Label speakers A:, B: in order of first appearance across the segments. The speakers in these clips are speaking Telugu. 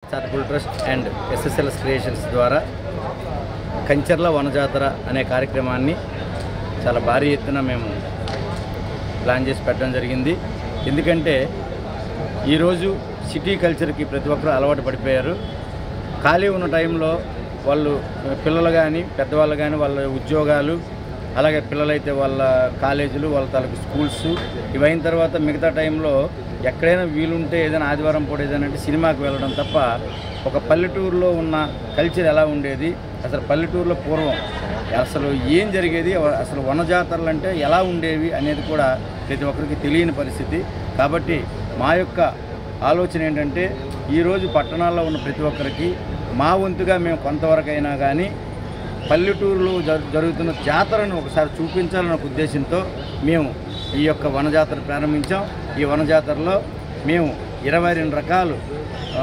A: charitable trust and SSLS creations ద్వారా కంచర్ల వనజాతర అనే కార్యక్రమాన్ని చాలా భారీ ఎత్తున మేము ప్లాన్ చేసి పెట్టడం జరిగింది ఎందుకంటే ఈరోజు సిటీ కల్చర్కి ప్రతి ఒక్కరూ అలవాటు పడిపోయారు ఖాళీ ఉన్న టైంలో వాళ్ళు పిల్లలు కానీ పెద్దవాళ్ళు కానీ వాళ్ళ ఉద్యోగాలు అలాగే పిల్లలైతే వాళ్ళ కాలేజీలు వాళ్ళ తాలూకు స్కూల్స్ ఇవైన తర్వాత మిగతా టైంలో ఎక్కడైనా వీలుంటే ఏదైనా ఆదివారం పూట ఏదైనా అంటే సినిమాకి వెళ్ళడం తప్ప ఒక పల్లెటూరులో ఉన్న కల్చర్ ఎలా ఉండేది అసలు పల్లెటూరులో పూర్వం అసలు ఏం జరిగేది అసలు వనజాతరలు అంటే ఎలా ఉండేవి అనేది కూడా ప్రతి ఒక్కరికి తెలియని పరిస్థితి కాబట్టి మా యొక్క ఆలోచన ఏంటంటే ఈరోజు పట్టణాల్లో ఉన్న ప్రతి ఒక్కరికి మా వంతుగా మేము కొంతవరకైనా కానీ పల్లెటూరులో జరు- జరుగుతున్న జాతరను ఒకసారి చూపించాలన్న ఒక ఉద్దేశంతో మేము ఈ యొక్క వనజాతర ప్రారంభించాం ఈ వనజాతరలో మేము ఇరవై రెండు రకాలు ఆ,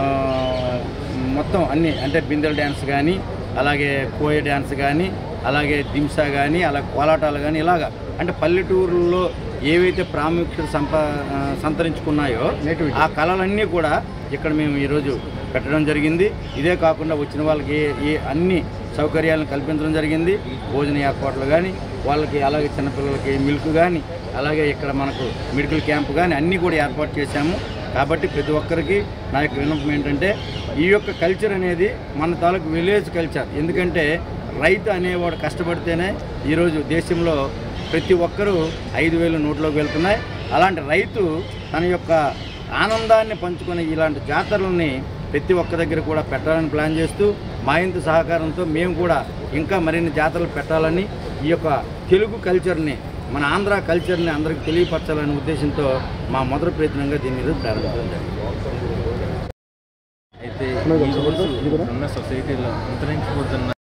A: మొత్తం అన్ని అంటే బిందెల డ్యాన్స్ కానీ అలాగే కోయ డ్యాన్స్ కానీ అలాగే దింసా కానీ అలా కోలాటాలు కానీ ఇలాగా అంటే పల్లెటూరులో ఏవైతే ప్రాముఖ్యత సంప ఆ, సంతరించుకున్నాయో ఆ కళలన్నీ కూడా ఇక్కడ మేము ఈరోజు పెట్టడం జరిగింది ఇదే కాకుండా వచ్చిన వాళ్ళకి ఏ ఏ అన్ని సౌకర్యాలను కల్పించడం జరిగింది భోజన ఏర్పాట్లు కానీ వాళ్ళకి అలాగే చిన్నపిల్లలకి మిల్క్ కానీ అలాగే ఇక్కడ మనకు మెడికల్ క్యాంప్ కానీ అన్నీ కూడా ఏర్పాటు చేశాము కాబట్టి ప్రతి ఒక్కరికి నా యొక్క విన్నపం ఏంటంటే ఈ యొక్క కల్చర్ అనేది మన తాలూకు విలేజ్ కల్చర్ ఎందుకంటే రైతు అనేవాడు కష్టపడితేనే ఈరోజు దేశంలో ప్రతి ఒక్కరూ ఐదు వేలు నోట్లోకి వెళ్తున్నాయి అలాంటి రైతు తన యొక్క ఆనందాన్ని పంచుకునే ఇలాంటి జాతరలని ప్రతి ఒక్క దగ్గర కూడా పెట్టాలని ప్లాన్ చేస్తూ మా ఇంత సహకారంతో మేము కూడా ఇంకా మరిన్ని జాతరలు పెట్టాలని ఈ యొక్క తెలుగు కల్చర్ని మన ఆంధ్ర కల్చర్ని అందరికి తెలియపరచాలనే ఉద్దేశంతో మా మొదటి ప్రయత్నంగా దీన్ని ఈరోజు ప్రారంభించడం జరిగింది
B: అయితే ఈ రోజు ఉన్న సొసైటీలో అంతరించిపోతున్న